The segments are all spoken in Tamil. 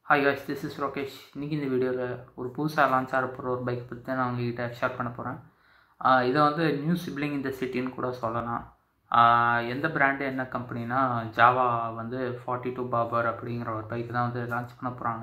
hi guys this is Rokesh இன்றைக்கி இந்த வீடியோவில் ஒரு புதுசாக லான்ச் ஆக போகிற ஒரு பைக் பற்றி தான் நான் உங்ககிட்ட ஷேர் பண்ண போகிறேன் இதை வந்து நியூ சிப்ளிங் இந்த சிட்டின்னு கூட சொல்லலாம் ஆஹ் எந்த பிராண்டு என்ன கம்பெனினா ஜாவா வந்து ஃபார்ட்டி டூ பாபர் அப்படிங்கிற ஒரு பைக் தான் வந்து லான்ச் பண்ண போகிறாங்க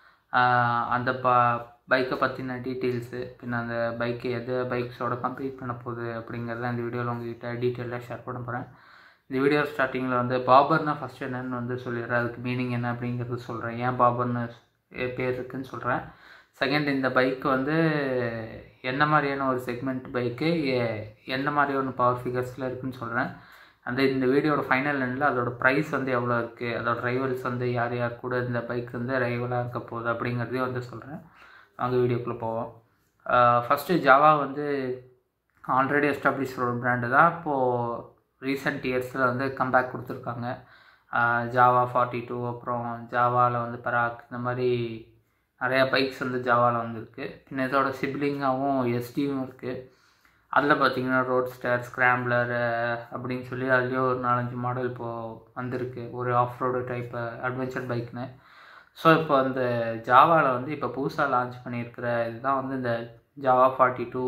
அந்த ப பைக்கை பற்றின டீட்டெயில்ஸு பின்ன அந்த பைக்கு எது பைக்ஸோட கம்ப்ளீட் பண்ண போகுது அப்படிங்கிறத இந்த வீடியோவில் உங்ககிட்ட டீட்டெயிலாக ஷேர் பண்ண போகிறேன் இந்த வீடியோ ஸ்டார்டிங்கில் வந்து பாபர்னா ஃபஸ்ட் என்னன்னு வந்து சொல்லிடுறேன் அதுக்கு மீனிங் என்ன அப்படிங்கிறது சொல்கிறேன் ஏன் பாபர்னு பேர் இருக்குன்னு சொல்கிறேன் செகண்ட் இந்த பைக் வந்து என்ன மாதிரியான ஒரு செக்மெண்ட் பைக்கு என்ன மாதிரியான பவர் ஃபிகர்ஸில் இருக்குன்னு சொல்கிறேன் அந்த இந்த வீடியோட ஃபைனல் எண்டில் அதோட ப்ரைஸ் வந்து எவ்வளோ இருக்குது அதோட ரைவல்ஸ் வந்து யார் யார் கூட இந்த பைக் வந்து ரைவலாக இருக்க போகுது அப்படிங்கிறதையும் வந்து சொல்கிறேன் வாங்க வீடியோக்குள்ளே போவோம் ஃபஸ்ட்டு ஜாவா வந்து ஆல்ரெடி எஸ்டாப்ளிஷ் ஒரு பிராண்டு தான் இப்போது ரீசெண்ட் இயர்ஸில் வந்து கம்பேக் கொடுத்துருக்காங்க ஜாவா ஃபார்ட்டி டூ அப்புறம் ஜாவாவில் வந்து பராக் இந்த மாதிரி நிறையா பைக்ஸ் வந்து ஜாவாவில் வந்துருக்கு பின்ன இதோட சிப்ளிங்காகவும் எஸ்டியும் இருக்குது அதில் பார்த்தீங்கன்னா ரோட் ஸ்டார் ஸ்க்ராம்ப்ளர் அப்படின்னு சொல்லி அதுலேயும் ஒரு நாலஞ்சு மாடல் இப்போது வந்திருக்கு ஒரு ஆஃப் ரோடு டைப் அட்வென்ச்சர் பைக்னு ஸோ இப்போ அந்த ஜாவாவில் வந்து இப்போ புதுசாக லான்ச் பண்ணியிருக்கிற இதுதான் வந்து இந்த ஜாவா ஃபார்ட்டி டூ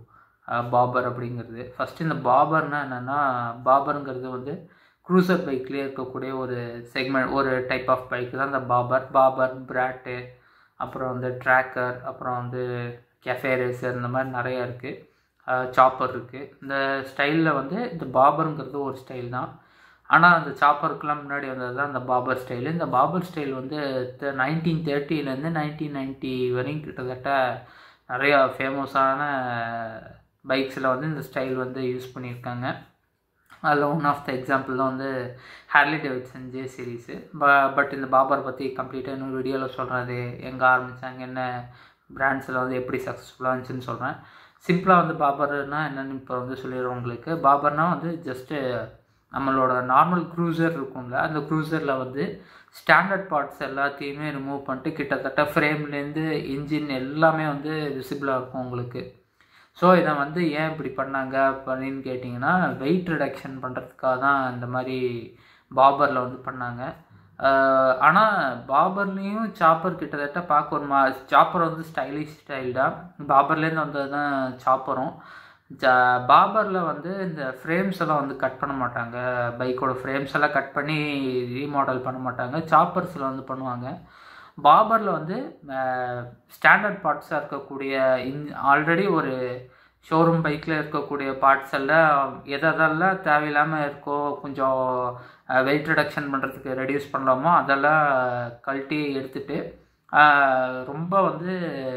பாபர் அப்படிங்கிறது ஃபஸ்ட்டு இந்த பாபர்னால் என்னென்னா பாபருங்கிறது வந்து க்ரூசர் பைக்லேயே இருக்கக்கூடிய ஒரு செக்மெண்ட் ஒரு டைப் ஆஃப் பைக் தான் இந்த பாபர் பாபர் பிராட்டு அப்புறம் வந்து ட்ராக்கர் அப்புறம் வந்து கெஃபே ரேசர் இந்த மாதிரி நிறையா இருக்குது சாப்பர் இருக்குது இந்த ஸ்டைலில் வந்து இந்த பாபருங்கிறது ஒரு ஸ்டைல் தான் ஆனால் அந்த சாப்பருக்கெலாம் முன்னாடி வந்தது தான் இந்த பாபர் ஸ்டைலு இந்த பாபர் ஸ்டைல் வந்து நைன்டீன் தேர்ட்டிலேருந்து நைன்டீன் நைன்ட்டி வரையும் கிட்டத்தட்ட நிறையா ஃபேமஸான பைக்ஸில் வந்து இந்த ஸ்டைல் வந்து யூஸ் பண்ணியிருக்காங்க அதில் ஒன் ஆஃப் த எக்ஸாம்பிள் தான் வந்து ஹேர்லி டேவிட்சன் ஜே சீரீஸு ப பட் இந்த பாபர் பற்றி கம்ப்ளீட்டாக இன்னொரு வீடியோவில் சொல்கிறது எங்கே ஆரம்பித்தாங்க என்ன பிராண்ட்ஸில் வந்து எப்படி சக்ஸஸ்ஃபுல்லாக இருந்துச்சுன்னு சொல்கிறேன் சிம்பிளாக வந்து பாபர்னால் என்னென்னு இப்போ வந்து சொல்லிடுறோம் உங்களுக்கு பாபர்னால் வந்து ஜஸ்ட்டு நம்மளோட நார்மல் க்ரூசர் இருக்கும்ல அந்த க்ரூசரில் வந்து ஸ்டாண்டர்ட் பார்ட்ஸ் எல்லாத்தையுமே ரிமூவ் பண்ணிட்டு கிட்டத்தட்ட ஃப்ரேம்லேருந்து இன்ஜின் எல்லாமே வந்து விசிபிளாக இருக்கும் உங்களுக்கு ஸோ இதை வந்து ஏன் இப்படி பண்ணாங்க அப்படின்னு கேட்டிங்கன்னா வெயிட் ரிடக்ஷன் பண்ணுறதுக்காக தான் இந்த மாதிரி பாபரில் வந்து பண்ணாங்க ஆனால் பாபர்லேயும் சாப்பர் கிட்டத்தட்ட பார்க்க ஒரு மா சாப்பர் வந்து ஸ்டைலிஷ் ஸ்டைல் தான் பாபர்லேருந்து வந்தது தான் சாப்பரும் ஜா பாபரில் வந்து இந்த ஃப்ரேம்ஸ் எல்லாம் வந்து கட் பண்ண மாட்டாங்க பைக்கோட ஃப்ரேம்ஸ் எல்லாம் கட் பண்ணி ரீமாடல் பண்ண மாட்டாங்க சாப்பர்ஸில் வந்து பண்ணுவாங்க பாபரில் வந்து ஸ்டாண்டர்ட் பார்ட்ஸாக இருக்கக்கூடிய இன் ஆல்ரெடி ஒரு ஷோரூம் பைக்கில் இருக்கக்கூடிய பார்ட்ஸ் எல்லாம் எதெல்லாம் தேவையில்லாமல் இருக்கோ கொஞ்சம் வெயிட் ரிடக்ஷன் பண்ணுறதுக்கு ரெடியூஸ் பண்ணலாமோ அதெல்லாம் கழட்டி எடுத்துகிட்டு ரொம்ப வந்து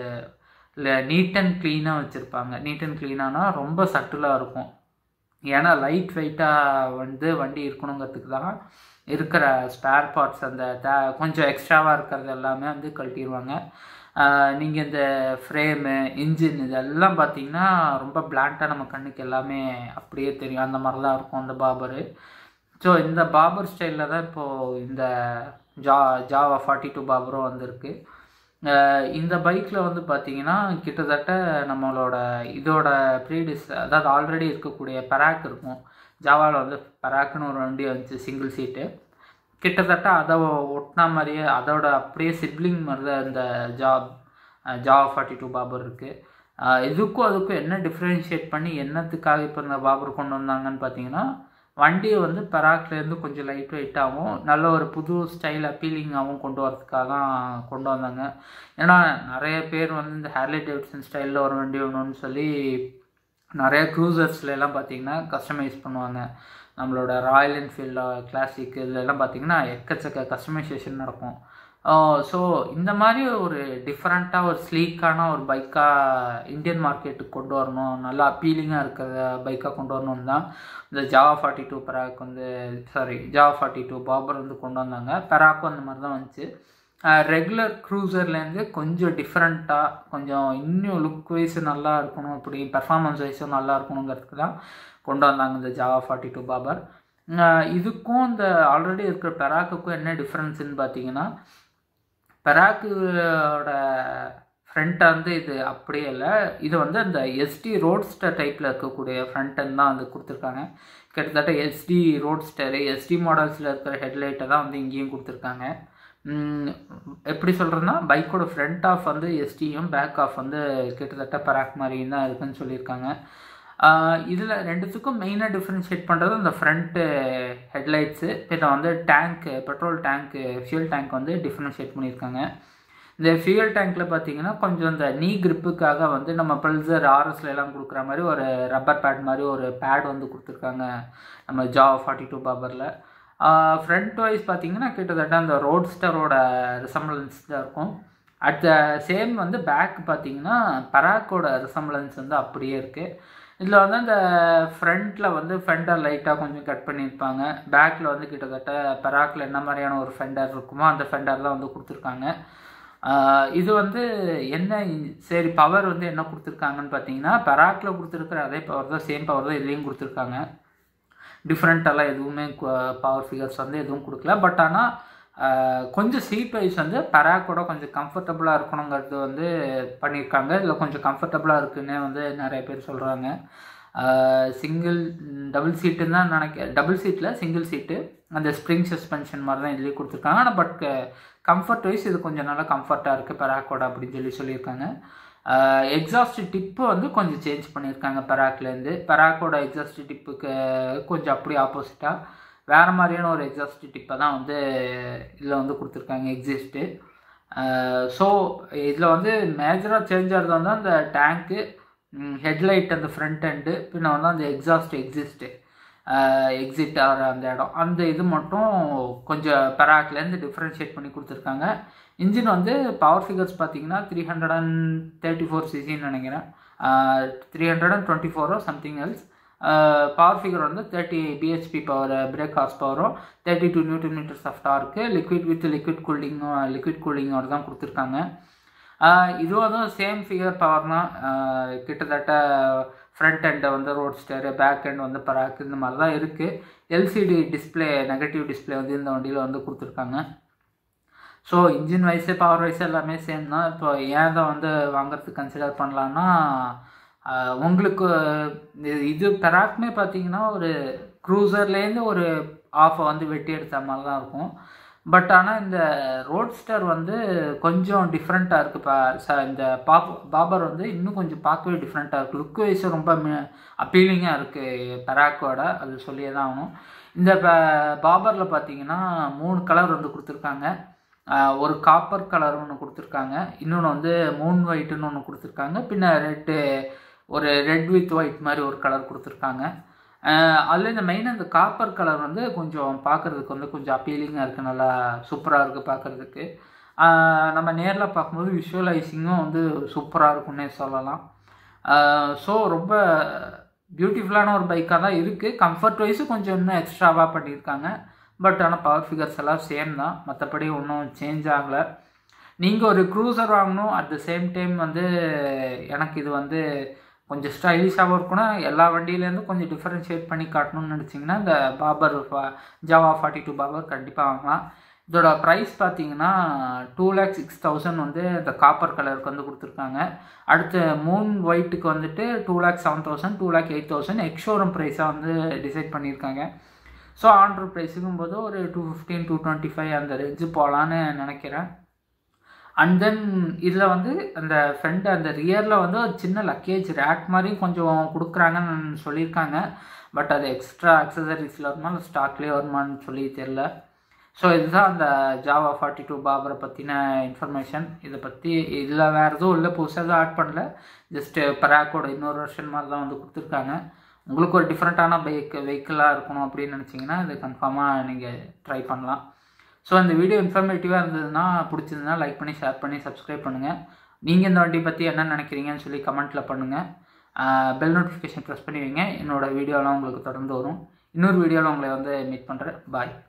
இல்லை நீட் அண்ட் க்ளீனாக வச்சுருப்பாங்க நீட் அண்ட் க்ளீனானா ரொம்ப சட்டிலாக இருக்கும் ஏன்னா லைட் வெயிட்டாக வந்து வண்டி இருக்கணுங்கிறதுக்கு தான் இருக்கிற ஸ்பேர் பார்ட்ஸ் அந்த த கொஞ்சம் எக்ஸ்ட்ராவாக இருக்கிறது எல்லாமே வந்து கழட்டிடுவாங்க நீங்கள் இந்த ஃப்ரேமு இன்ஜின் இதெல்லாம் பார்த்தீங்கன்னா ரொம்ப பிளான்ட்டாக நம்ம கண்ணுக்கு எல்லாமே அப்படியே தெரியும் அந்த மாதிரி தான் இருக்கும் அந்த பாபரு ஸோ இந்த பாபர் ஸ்டைலில் தான் இப்போது இந்த ஜா ஜாவா ஃபார்ட்டி டூ பாபரும் வந்திருக்கு இந்த பைக்கில் வந்து பார்த்தீங்கன்னா கிட்டத்தட்ட நம்மளோட இதோட ப்ரீடிஸ் அதாவது ஆல்ரெடி இருக்கக்கூடிய பராக் இருக்கும் ஜாவாவில் வந்து பராக்குன்னு ஒரு வண்டி வந்துச்சு சிங்கிள் சீட்டு கிட்டத்தட்ட அதை ஒட்டினா மாதிரியே அதோட அப்படியே சிப்ளிங் மாதிரி தான் இந்த ஜாப் ஜாவா ஃபார்ட்டி டூ பாபர் இருக்குது இதுக்கும் அதுக்கும் என்ன டிஃப்ரென்ஷியேட் பண்ணி என்னத்துக்காக இப்போ இந்த பாபர் கொண்டு வந்தாங்கன்னு பார்த்தீங்கன்னா வண்டியை வந்து பராக்லேருந்து கொஞ்சம் லைட் வெயிட்டாகவும் நல்ல ஒரு புது ஸ்டைல் அப்பீலிங்காகவும் கொண்டு வரதுக்காக தான் கொண்டு வந்தாங்க ஏன்னா நிறைய பேர் வந்து இந்த ஹேர்லி டேவிட்சன் ஸ்டைலில் ஒரு வண்டி வேணும்னு சொல்லி நிறைய க்ரூசர்ஸ்ல எல்லாம் பார்த்தீங்கன்னா கஸ்டமைஸ் பண்ணுவாங்க நம்மளோட ராயல் என்ஃபீல்டு கிளாசிக் இதெல்லாம் பார்த்தீங்கன்னா எக்கச்சக்க கஸ்டமைசேஷன் நடக்கும் ஸோ இந்த மாதிரி ஒரு டிஃப்ரெண்ட்டாக ஒரு ஸ்லீக்கான ஒரு பைக்காக இந்தியன் மார்க்கெட்டுக்கு கொண்டு வரணும் நல்லா அப்பீலிங்காக இருக்கிற பைக்காக கொண்டு வரணும் தான் இந்த ஜாவா ஃபார்ட்டி டூ பெராக் வந்து sorry Jawa forty two bobber வந்து கொண்டு வந்தாங்க பெராக்கும் அந்த மாதிரி தான் வந்துச்சு ரெகுலர் க்ரூசர்லேருந்து கொஞ்சம் டிஃப்ரெண்ட்டாக கொஞ்சம் இன்னும் லுக் வைஸ் நல்லா இருக்கணும் இப்படி பெர்ஃபார்மன்ஸ் வைஸும் நல்லா இருக்கணுங்கிறதுக்கு தான் கொண்டு வந்தாங்க இந்த ஜாவா ஃபார்ட்டி டூ பாபர் இதுக்கும் இந்த ஆல்ரெடி இருக்கிற பெராக்குக்கும் என்ன டிஃப்ரென்ஸ்னு பார்த்தீங்கன்னா பெராக்கோட ஃப்ரண்ட்டை வந்து இது அப்படியே இல்லை இது வந்து அந்த எஸ்டி ரோட்ஸ்டர் டைப்பில் இருக்கக்கூடிய ஃப்ரண்ட் end தான் வந்து கொடுத்துருக்காங்க கிட்டத்தட்ட எஸ்டி ரோட்ஸ்டரு எஸ்டி மாடல்ஸில் இருக்கிற ஹெட்லைட்டை தான் வந்து இங்கேயும் கொடுத்துருக்காங்க ம், எப்படி சொல்கிறேன்னா பைக்கோட ஃப்ரண்ட் ஆஃப் வந்து எஸ்டியும் பேக் ஆஃப் வந்து கிட்டத்தட்ட பராக் மாதிரியும் தான் இருக்குன்னு சொல்லியிருக்காங்க இதில் ரெண்டுத்துக்கும் மெயினாக டிஃப்ரென்ஷியேட் பண்ணுறது இந்த ஃப்ரண்ட்டு ஹெட்லைட்ஸு பின்ன வந்து tank petrol tank fuel tank வந்து டிஃப்ரென்ஷியேட் பண்ணியிருக்காங்க இந்த ஃபியூல் டேங்க்கில் பார்த்தீங்கன்னா கொஞ்சம் இந்த நீ gripக்காக வந்து நம்ம பல்சர் ஆர்எஸ்ல எல்லாம் கொடுக்குற மாதிரி ஒரு ரப்பர் பேட் மாதிரி ஒரு பேட் வந்து கொடுத்துருக்காங்க நம்ம ஜா ஃபார்ட்டி டூ பாபரில் ஃப்ரண்ட் வைஸ் பார்த்தீங்கன்னா கிட்டத்தட்ட அந்த ரோட்ஸ்டரோட ரிசம்பலன்ஸ் தான் இருக்கும் அட் த சேம் வந்து பேக் பார்த்தீங்கன்னா பராக்கோட ரிசம்பலன்ஸ் வந்து அப்படியே இருக்குது இதில் வந்து அந்த ஃப்ரண்ட்டில் வந்து ஃபெண்டர் லைட்டாக கொஞ்சம் கட் பண்ணியிருப்பாங்க பேக்கில் வந்து கிட்டத்தட்ட பராக்கில் என்ன மாதிரியான ஒரு ஃபெண்டர் இருக்குமோ அந்த ஃபெண்டர் தான் வந்து கொடுத்துருக்காங்க ஆஹ் இது வந்து என்ன இ- சரி பவர் வந்து என்ன கொடுத்துருக்காங்கன்னு பார்த்தீங்கன்னா பராக்கில் கொடுத்துருக்குற அதே பவர் தான் சேம் பவர் தான் இதுலேயும் கொடுத்துருக்காங்க டிஃப்ரெண்ட்டெல்லாம் எதுவுமே பவர் ஃபிகர்ஸ் வந்து எதுவும் கொடுக்கல பட் ஆனால் கொஞ்சம் சீட் வைஸ் வந்து பராக்கோட கொஞ்சம் கம்ஃபர்டபுளாக இருக்கணுங்கிறது வந்து பண்ணியிருக்காங்க இதில் கொஞ்சம் கம்ஃபர்டபுளாக இருக்குன்னே வந்து நிறைய பேர் சொல்கிறாங்க சிங்கிள் டபுள் சீட்டுன்னு தான் நினைக்க டபுள் சீட்டில் சிங்கிள் சீட்டு அந்த ஸ்ப்ரிங் சஸ்பென்ஷன் மாதிரி தான் இதுலேயே கொடுத்துருக்காங்க ஆனால் பட் கம்ஃபர்ட் வைஸ் இது கொஞ்சம் நல்லா கம்ஃபர்ட்டாக இருக்குது பராக்கோட அப்படின்னு சொல்லி சொல்லியிருக்காங்க எக்ஸாஸ்ட் டிப்பு வந்து கொஞ்சம் சேஞ்ச் பண்ணியிருக்காங்க பராக்லேருந்து பராக்கோட எக்ஸாஸ்ட் டிப்புக்கு கொஞ்சம் அப்படியே ஆப்போசிட்டாக வேறு மாதிரியான ஒரு எக்ஸாஸ்ட் டிப்பை தான் வந்து இதில் வந்து கொடுத்துருக்காங்க எக்ஸிஸ்ட்டு ஸோ இதில் வந்து மேஜராக சேஞ்ச் ஆகிறது வந்து அந்த டேங்க்கு ஹெட்லைட் அந்த ஃப்ரண்ட் எண்டு பின்ன வந்து அந்த எக்ஸாஸ்ட் எக்ஸிஸ்ட்டு எக்ஸிட் ஆகிற அந்த இடம் அந்த இது மட்டும் கொஞ்சம் பெராக்லேருந்து டிஃப்ரென்ஷியேட் பண்ணி கொடுத்துருக்காங்க இன்ஜின் வந்து பவர் ஃபிகர்ஸ் பார்த்தீங்கன்னா three hundred and thirty four சிசின்னு நினைக்கிறேன் த்ரீ ஹண்ட்ரட் அண்ட் டுவெண்ட்டி ஃபோரோ சம்திங் எல்ஸ் பவர் ஃபிகர் வந்து thirty BHP power brake horse பவரும் thirty two newton meters of torque liquid with liquid கூலிங்கும் லிக்விட் கூலிங்கோட தான் கொடுத்துருக்காங்க ஆஹ் இதுவும் வந்து சேம் ஃபிகர் பவர் தான் ஆஹ் கிட்டத்தட்ட ஃப்ரண்ட் எண்டை வந்து ரோட் ஸ்டேரு பேக் எண்ட் வந்து பராக் இந்த மாதிரி தான் இருக்குது எல்சிடி டிஸ்ப்ளே நெகட்டிவ் டிஸ்ப்ளே வந்து இந்த வண்டியில் வந்து கொடுத்துருக்காங்க so engine wise power wise எல்லாமே சேம் தான் இப்போ ஏன் தான் வந்து வாங்குறதுக்கு கன்சிடர் பண்ணலான்னா ஆஹ் உங்களுக்கு இது- இது பெராக்மே பார்த்தீங்கன்னா ஒரு க்ரூசர்லேருந்து ஒரு ஆஃபை வந்து வெட்டி எடுத்த மாதிரி தான் இருக்கும் பட் ஆனால் இந்த ரோட்ஸ்டர் வந்து கொஞ்சம் டிஃப்ரெண்ட்டாக இருக்குது பா ச இந்த பாப் பாபர் வந்து இன்னும் கொஞ்சம் பார்க்கவே டிஃப்ரெண்ட்டாக இருக்குது லுக் வைஸ் ரொம்ப அப்பீலிங்காக இருக்குது பெராக்கோட அது சொல்லியே தான் ஆகணும் இந்த ப- பாபரில் பார்த்தீங்கன்னா மூணு கலர் வந்து கொடுத்துருக்காங்க ஆஹ் ஒரு காப்பர் கலர் ஒன்று கொடுத்துருக்காங்க இன்னொன்று வந்து மூன் ஒயிட்டுன்னு ஒன்று கொடுத்துருக்காங்க பின்ன ரெட்டு ஒரு ரெட் வித் ஒயிட் மாதிரி ஒரு கலர் கொடுத்துருக்காங்க அதில் இந்த மெயினாக இந்த காப்பர் கலர் வந்து கொஞ்சம் பார்க்குறதுக்கு வந்து கொஞ்சம் அப்பீலிங்காக இருக்குது நல்லா சூப்பராக இருக்குது பார்க்குறதுக்கு நம்ம நேரில் பார்க்கும்போது விஷுவலைசிங்கும் வந்து சூப்பராக இருக்குன்னே சொல்லலாம் ஸோ ரொம்ப பியூட்டிஃபுல்லான ஒரு பைக்காக தான் இருக்குது கம்ஃபர்ட் வைஸும் கொஞ்சம் இன்னும் எக்ஸ்ட்ராவாக பண்ணியிருக்காங்க பட் ஆனால் பவர் ஃபிகர்ஸ் எல்லாம் சேம் தான் மற்றபடி ஒன்றும் சேஞ்ச் ஆகலை நீங்கள் ஒரு க்ரூசர் வாங்கணும் அட் த சேம் டைம் வந்து எனக்கு இது வந்து கொஞ்சம் ஸ்டைலிஷாகவும் இருக்கணும் எல்லா வண்டியிலேருந்தும் கொஞ்சம் டிஃப்ரென்ஷியேட் பண்ணி காட்டணும்னு நினச்சிங்கன்னா இந்த bobber Jawa forty two bobber கண்டிப்பாக வாங்கலாம் இதோட ப்ரைஸ் பார்த்தீங்கன்னா டூ லேக் சிக்ஸ் தௌசண்ட் வந்து இந்த காப்பர் கலருக்கு வந்து கொடுத்துருக்காங்க அடுத்து மூன் ஒயிட்டுக்கு வந்துட்டு two lakh seven thousand two lakh eight thousand ex showroom ப்ரைஸாக வந்து டிசைட் பண்ணியிருக்காங்க ஸோ ஆண்ட்ரு ப்ரைஸுக்கும் போது ஒரு two fifteen two twenty five அந்த ரேஞ்சு போகலான்னு நினைக்கிறேன் அண்ட் தென் இதில் வந்து அந்த ஃப்ரண்ட் அந்த ரியரில் வந்து ஒரு சின்ன லக்கேஜ் ரேக் மாதிரி கொஞ்சம் கொடுக்குறாங்கன்னு சொல்லியிருக்காங்க பட் அது எக்ஸ்ட்ரா அக்சசரிஸில் வருமா இல்லை ஸ்டாக்லேயே வருமான்னு சொல்லி தெரில ஸோ இதுதான் அந்த ஜாவா ஃபார்ட்டி டூ பாபரை பற்றின இன்ஃபர்மேஷன் இதை பற்றி இதில் வேறு எதுவும் இல்லை புதுசாக எதுவும் ஆட் பண்ணல ஜஸ்ட்டு பராக்கோட இன்னொரு வருஷன் மாதிரி தான் வந்து கொடுத்துருக்காங்க உங்களுக்கு ஒரு டிஃப்ரெண்ட்டான பைக் வெஹிக்கிளாக இருக்கணும் அப்படின்னு நினச்சிங்கன்னா இது கன்ஃபார்மாக நீங்கள் ட்ரை பண்ணலாம் ஸோ இந்த வீடியோ இன்ஃபர்மேட்டிவாக இருந்ததுன்னா பிடிச்சிருந்தா லைக் பண்ணி ஷேர் பண்ணி சப்ஸ்கிரைப் பண்ணுங்கள் நீங்கள் இந்த வண்டி பற்றி என்ன நினைக்கிறீங்கன்னு சொல்லி கமெண்ட்டில் பண்ணுங்கள் பெல் நோட்டிஃபிகேஷன் ப்ரெஸ் பண்ணி வைங்க என்னோடய வீடியோலாம் உங்களுக்கு தொடர்ந்து வரும் இன்னொரு வீடியோவில் உங்களை வந்து மீட் பண்ணுறேன் பாய்